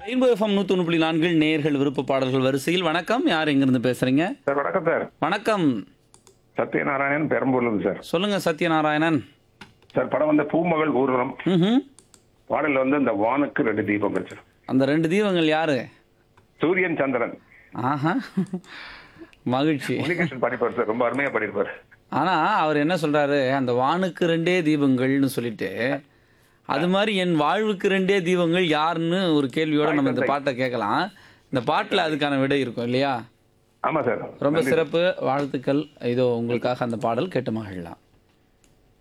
ஐம்பது எஃப்எம் நூத்தி ஒன்று புள்ளி நான்கில் நேர்கள் விருப்ப பாடல்கள் வரிசையில் வணக்கம் யார் எங்கிருந்து பேசுறீங்க சார் வணக்கம் சார் வணக்கம் சத்யநாராயணன் பெரம்பூர்லேருந்து சார் சொல்லுங்க சத்யநாராயணன் சார் படம் வந்து பூமகள் ஊர்வலம் ம்ஹும். பாடல் வந்து இந்த வானுக்கு ரெண்டு தீபங்கள் சார் அந்த ரெண்டு தீபங்கள் யாரு சூரியன் சந்திரன் ஆஹா மகிழ்ச்சி முனிகிருஷ்ணன் பாடிப்பார் சார் ரொம்ப அருமையா பாடியிருப்பார் ஆனா அவர் என்ன சொல்றாரு அந்த வானுக்கு ரெண்டே தீபங்கள்னு சொல்லிட்டு அது மாதிரி என் வாழ்வுக்கு ரெண்டே தீபங்கள் யாருன்னு ஒரு கேள்வியோட நம்ம இந்த பாட்டை கேட்கலாம் இந்த பாட்டுல அதுக்கான விடை இருக்கும் இல்லையா ஆமா சார் ரொம்ப சிறப்பு வாழ்த்துக்கள் இதோ உங்களுக்காக அந்த பாடல் கேட்டு மகிழலாம்